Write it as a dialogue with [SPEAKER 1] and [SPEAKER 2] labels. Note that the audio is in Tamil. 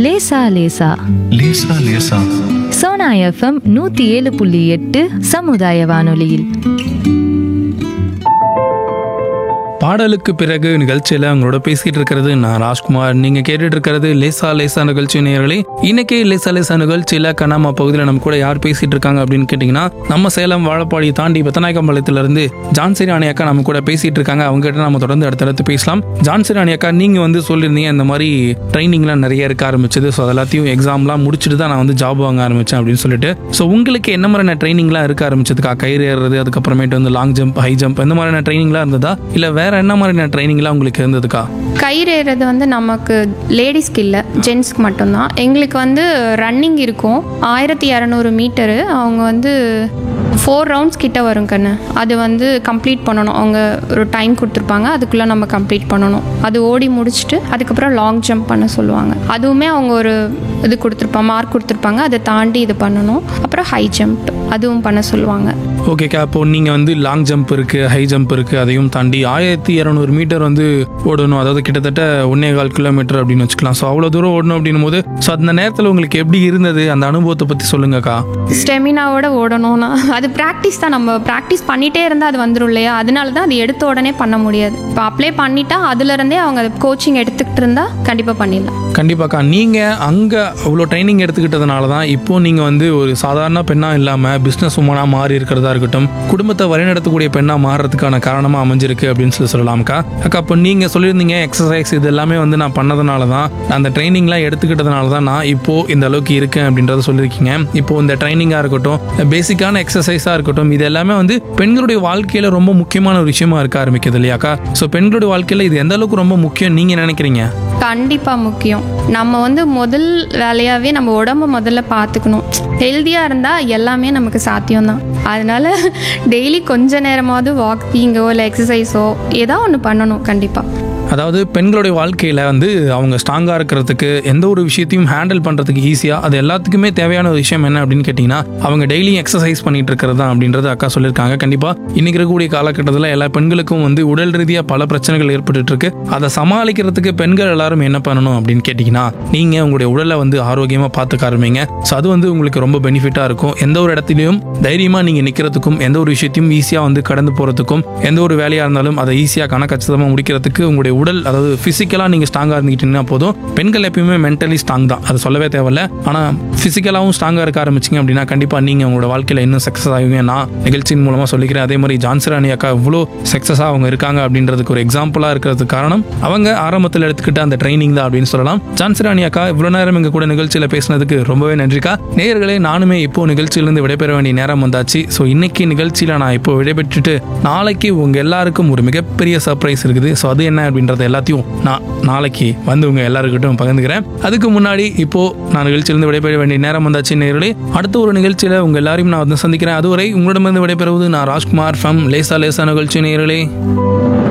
[SPEAKER 1] லேசா லேசா
[SPEAKER 2] லேசா லேசா
[SPEAKER 1] சோனா எஃப்எம் நூத்தி ஏழு புள்ளி எட்டு சமுதாய வானொலியில்
[SPEAKER 3] பாடலுக்கு பிறகு நிகழ்ச்சியில் உங்களோட பேசிட்டு இருக்கிறது நான் ராஜ்குமார் நீங்க கேட்டுட்டு இருக்கிறது லேசா லேசா நிகழ்ச்சி நேயர்களே இன்னைக்கு லேசா லேசா நிகழ்ச்சியில கனாமா பகுதியில் நம்ம கூட யார் பேசிட்டு இருக்காங்க அப்படின்னு கேட்டிங்கன்னா நம்ம சேலம் வாழப்பாடி தாண்டி பெத்தநாயக்கம்பாளையத்துல இருந்து ஜான்சி ராணி அக்கா நம்ம கூட பேசிட்டு இருக்காங்க அவங்க கிட்ட நம்ம தொடர்ந்து அடுத்தடுத்து பேசலாம் ஜான்சி ராணி அக்கா நீங்க வந்து சொல்லியிருந்தீங்க இந்த மாதிரி ட்ரைனிங்லாம் நிறைய இருக்க ஆரம்பிச்சது ஸோ அதெல்லாத்தையும் எக்ஸாம்லாம் முடிச்சுட்டு தான் நான் வந்து ஜாப் வாங்க ஆரம்பிச்சேன் அப்படின்னு சொல்லிட்டு ஸோ உங்களுக்கு என்ன மாதிரியான ட்ரைனிங்லாம் இருக்க ஆரம்பிச்சதுக்கா கயிறு ஏறுறது அதுக்கப்புறமேட்டு வந்து லாங் ஜம்ப் ஹை ஜம்ப் இந்த மாதிரியான ட்ரைனிங்லாம் இருந்ததா இல்லை வேற என்ன மாதிரியான ட்ரைனிங்லாம் உங்களுக்கு இருந்ததுக்கா
[SPEAKER 4] கயிறு ஏறுறது வந்து நமக்கு லேடிஸ்க்கு இல்லை ஜென்ஸ்க்கு மட்டும்தான் எங்களுக்கு வந்து ரன்னிங் இருக்கும் ஆயிரத்தி இரநூறு மீட்டரு அவங்க வந்து ஃபோர் ரவுண்ட்ஸ் கிட்ட வரும் கண்ணு அது வந்து கம்ப்ளீட் பண்ணணும் அவங்க ஒரு டைம் கொடுத்துருப்பாங்க அதுக்குள்ளே நம்ம கம்ப்ளீட் பண்ணணும் அது ஓடி முடிச்சுட்டு அதுக்கப்புறம் லாங் ஜம்ப் பண்ண சொல்லுவாங்க அதுவுமே அவங்க ஒரு இது கொடுத்துருப்பாங்க மார்க் கொடுத்துருப்பாங்க அதை தாண்டி இது பண்ணணும் அப்புறம் ஹை ஜம்ப் அதுவும் பண்ண சொல்லுவாங்க
[SPEAKER 3] ஓகேக்கா இப்போ நீங்கள் வந்து லாங் ஜம்ப் இருக்குது ஹை ஜம்ப் இருக்குது அதையும் தாண்டி ஆயிரத்தி இரநூறு மீட்டர் வந்து ஓடணும் அதாவது கிட்டத்தட்ட ஒன்னே கால் கிலோமீட்டர் அப்படின்னு வச்சுக்கலாம் ஸோ அவ்வளோ தூரம் ஓடணும் அப்படின்னும் போது ஸோ அந்த நேரத்தில் உங்களுக்கு எப்படி இருந்தது அந்த அனுபவத்தை பற்றி சொல்லுங்கக்கா
[SPEAKER 4] ஸ்டெமினாவோட ஓடணும்னா அது ப்ராக்டிஸ் தான் நம்ம ப்ராக்டிஸ் பண்ணிட்டே இருந்தால் அது வந்துடும் இல்லையா அதனால தான் அது எடுத்த உடனே பண்ண முடியாது இப்போ அப்ளை பண்ணிட்டா அதுலேருந்தே அவங்க கோச்சிங் எடுத்துக்கிட்டு இருந்தா கண்டிப்பாக பண்ணிடலாம்
[SPEAKER 3] கண்டிப்பாக்கா நீங்கள் அங்கே அவ்வளோ ட்ரைனிங் எடுத்துக்கிட்டதுனால தான் இப்போ நீங்கள் வந்து ஒரு சாதாரண பெண்ணாக இல்லாமல் பிஸ்னஸ் உமனாக மாறி இருக்கிறதா இருக்கட்டும் குடும்பத்தை வழிநடத்தக்கூடிய பெண்ணாக மாறுறதுக்கான காரணமாக அமைஞ்சிருக்கு அப்படின்னு சொல்லி சொல்லலாம்க்கா அக்கா இப்போ நீங்கள் சொல்லியிருந்தீங்க எக்ஸசைஸ் இது எல்லாமே வந்து நான் பண்ணதுனால தான் அந்த ட்ரைனிங்லாம் எடுத்துக்கிட்டதுனால தான் நான் இப்போ இந்த அளவுக்கு இருக்கேன் அப்படின்றத சொல்லியிருக்கீங்க இப்போ இந்த ட்ரைனிங்காக இருக்கட்டும் பேசிக்கான எக்ஸசைஸாக இருக்கட்டும் இது எல்லாமே வந்து பெண்களுடைய வாழ்க்கையில் ரொம்ப முக்கியமான ஒரு விஷயமா இருக்க ஆரம்பிக்குது இல்லையாக்கா ஸோ பெண்களுடைய வாழ்க்கையில் இது எந்த அளவுக்கு ரொம்ப முக்கியம் நீங்கள் நினைக்கிறீங்க
[SPEAKER 4] கண்டிப்பாக முக்கியம் நம்ம வந்து முதல் வேலையாகவே நம்ம உடம்ப முதல்ல பார்த்துக்கணும் ஹெல்த்தியாக இருந்தால் எல்லாமே நமக்கு சாத்தியம்தான் அதனால டெய்லி கொஞ்ச நேரமாவது வாக்கிங்கோ இல்லை எக்ஸசைஸோ ஏதோ ஒன்று பண்ணணும் கண்டிப்பாக
[SPEAKER 3] அதாவது பெண்களுடைய வாழ்க்கையில் வந்து அவங்க ஸ்ட்ராங்காக இருக்கிறதுக்கு எந்த ஒரு விஷயத்தையும் ஹேண்டில் பண்ணுறதுக்கு ஈஸியாக அது எல்லாத்துக்குமே தேவையான ஒரு விஷயம் என்ன அப்படின்னு கேட்டிங்கன்னா அவங்க டெய்லியும் எக்ஸசைஸ் பண்ணிட்டு இருக்கிறது தான் அப்படின்றது அக்கா சொல்லியிருக்காங்க கண்டிப்பாக இன்னைக்கு இருக்கக்கூடிய காலகட்டத்தில் எல்லா பெண்களுக்கும் வந்து உடல் ரீதியாக பல பிரச்சனைகள் ஏற்பட்டுட்டு இருக்கு அதை சமாளிக்கிறதுக்கு பெண்கள் எல்லாரும் என்ன பண்ணணும் அப்படின்னு கேட்டிங்கன்னா நீங்கள் உங்களுடைய உடலை வந்து ஆரோக்கியமாக பார்த்துக்க ஆரம்பிங்க ஸோ அது வந்து உங்களுக்கு ரொம்ப பெனிஃபிட்டாக இருக்கும் எந்த ஒரு இடத்துலையும் தைரியமாக நீங்கள் நிற்கிறதுக்கும் எந்த ஒரு விஷயத்தையும் ஈஸியாக வந்து கடந்து போகிறதுக்கும் எந்த ஒரு வேலையாக இருந்தாலும் அதை ஈஸியாக கணக்கச்சிதமாக முடிக்கிறதுக்கு உங்களுடைய உடல் அதாவது ஃபிசிக்கலாக நீங்கள் ஸ்ட்ராங்காக இருந்துக்கிட்டீங்கன்னா போதும் பெண்கள் எப்பயுமே மென்டலி ஸ்ட்ராங் தான் அது சொல்லவே தேவையில்ல ஆனால் ஃபிசிக்கலாகவும் ஸ்ட்ராங்காக இருக்க ஆரம்பிச்சிங்க அப்படின்னா கண்டிப்பாக நீங்கள் உங்களோட வாழ்க்கையில் இன்னும் சக்ஸஸ் ஆகுவீங்க நான் நிகழ்ச்சியின் மூலமாக சொல்லிக்கிறேன் அதே மாதிரி ஜான்சராணி அக்கா இவ்வளோ சக்ஸஸாக அவங்க இருக்காங்க அப்படின்றதுக்கு ஒரு எக்ஸாம்பிளாக இருக்கிறதுக்கு காரணம் அவங்க ஆரம்பத்தில் எடுத்துக்கிட்ட அந்த ட்ரைனிங் தான் அப்படின்னு சொல்லலாம் ஜான்சராணி அக்கா இவ்வளோ நேரம் எங்க கூட நிகழ்ச்சியில் பேசினதுக்கு ரொம்பவே நன்றிக்கா நேயர்களே நானுமே இப்போ நிகழ்ச்சியிலிருந்து விடைபெற வேண்டிய நேரம் வந்தாச்சு ஸோ இன்னைக்கு நிகழ்ச்சியில் நான் இப்போ விடைபெற்றுட்டு நாளைக்கு உங்க எல்லாருக்கும் ஒரு மிகப்பெரிய சர்ப்ரைஸ் இருக்குது ஸோ அது என்ன அப்படின்றத எல்லாத்தையும் நான் நாளைக்கு வந்து உங்க எல்லாருக்கிட்டும் பகிர்ந்துக்கிறேன் அதுக்கு முன்னாடி இப்போ நான் நிகழ்ச்சியிலிருந்து விடைபெற வேண்டிய நேரம் வந்தாச்சு நேயர்களே அடுத்த ஒரு நிகழ்ச்சியில் உங்க எல்லாரையும் நான் வந்து சந்திக்கிறேன் அதுவரை உங்களிடமிருந்து விடைபெறுவது நான் ராஜ்குமார் ஃப்ரம் லேசா லேசா நிகழ்ச்சி நேயர்களே